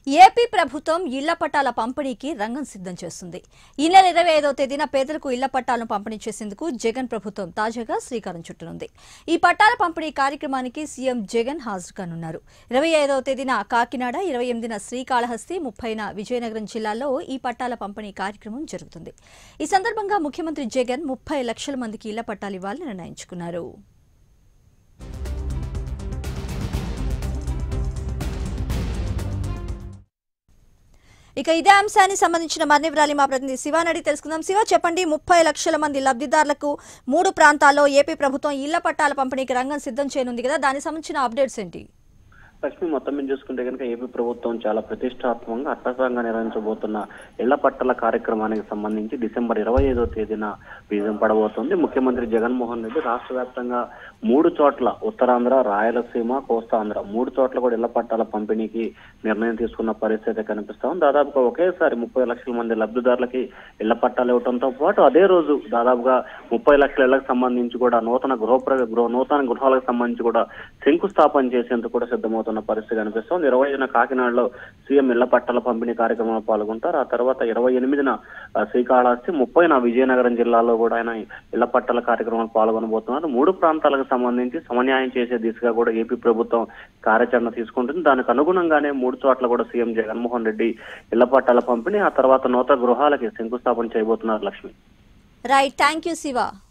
AP ప్రభుత్వం ఇళ్ల పట్టాల పంపిణీకి రంగం సిద్ధం చేస్తుంది ఈ నెల ఇరవై ఐదో తేదీన పేదలకు ఇళ్ల పట్టాలను పంపిణీ చేసేందుకు జగన్ ప్రభుత్వం తాజాగా శ్రీకారం చుట్టనుంది ఈ పట్టాల పంపిణీ కార్యక్రమానికి సీఎం జగన్ హాజరు కానున్నారు ఇరవై ఐదవ తేదీన కాకినాడ ఇరవై ఎనిమిదిన శ్రీకాళహస్తి ముప్పైన విజయనగరం జిల్లాల్లో ఈ పట్టాల పంపిణీ కార్యక్రమం జరుగుతుంది ఈ సందర్భంగా ముఖ్యమంత్రి జగన్ ముప్పై లక్షల మందికి ఇళ్ల పట్టాలు ఇవ్వాలని నిర్ణయించుకున్నారు ఇక ఇదే అంశానికి సంబంధించిన మరిన్ని వివరాలు మా ప్రతినిధి శివానడి తెలుసుకుందాం శివ చెప్పండి ముప్పై లక్షల మంది లబ్ధిదారులకు మూడు ప్రాంతాల్లో ఏపీ ప్రభుత్వం ఇళ్ల పట్టాల పంపిణీకి రంగం సిద్ధం చేయనుంది కదా దానికి సంబంధించిన అప్డేట్స్ ఏంటి లక్ష్మి మొత్తం మీద చూసుకుంటే కనుక ఏపీ ప్రభుత్వం చాలా ప్రతిష్టాత్మకంగా అట్టసాంగా నిర్వహించబోతున్న ఇళ్ల పట్టల కార్యక్రమానికి సంబంధించి డిసెంబర్ ఇరవై ఐదో తేదీన విజయం పడబోతోంది ముఖ్యమంత్రి జగన్మోహన్ రెడ్డి రాష్ట్ర వ్యాప్తంగా మూడు చోట్ల ఉత్తరాంధ్ర రాయలసీమ కోస్తాంధ్ర మూడు చోట్ల కూడా ఇళ్ల పట్టాల పంపిణీకి నిర్ణయం తీసుకున్న పరిస్థితి కనిపిస్తాం దాదాపుగా ఒకేసారి ముప్పై లక్షల మంది లబ్ధిదారులకి ఇళ్ల పట్టాలు ఇవ్వడంతో పాటు అదే రోజు దాదాపుగా ముప్పై లక్షల ఇళ్లకు సంబంధించి కూడా నూతన గృహప్ర గృహ నూతన గృహాలకు సంబంధించి కూడా శంకుస్థాపన చేసేందుకు కూడా సిద్ధమవుతున్న పరిస్థితి కనిపిస్తోంది ఇరవై ఐదున కాకినాడలో సీఎం ఇళ్ల పట్టాల పంపిణీ కార్యక్రమంలో పాల్గొంటారు ఆ తర్వాత ఇరవై ఎనిమిదిన ఆ, శ్రీకాళహస్తి ముప్పైన విజయనగరం జిల్లాలో కూడా ఆయన ఇళ్ల పట్టాల కార్యక్రమంలో పాల్గొనబోతున్నారు మూడు ప్రాంతాలకు సంబంధించి సమన్యాయం చేసే దిశగా కూడా ఏపీ ప్రభుత్వం కార్యాచరణ తీసుకుంటుంది దానికి అనుగుణంగానే మూడు చోట్ల కూడా సీఎం జగన్మోహన్ రెడ్డి ఇళ్ల పట్టాల పంపిణీ ఆ తర్వాత నూతన గృహాలకి శంకుస్థాపన చేయబోతున్నారు Lakshmi right thank you Shiva